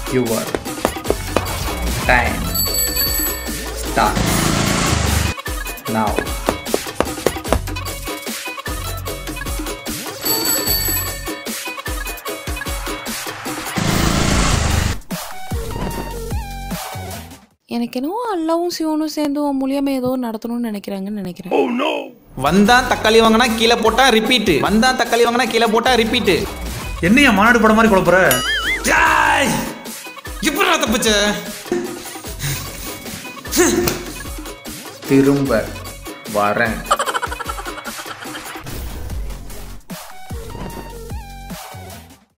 your time start now எனக்கு என்னவோ அல்லாவும் சிவனும் சேர்ந்து உன் மூலியமா ஏதோ நடத்தணும்னு நினைக்கிறாங்கன்னு நினைக்கிறேன் வந்தான் தக்காளி வாங்கினா கீழே போட்டா ரிப்பீட்டு வந்தான் தக்காளி வாங்கினா கீழே போட்டா ரிப்பீட்டு என்னையா மாநாடு படம் மாதிரி குழப்புற எப்படி தப்பிச்ச திரும்ப வரேன்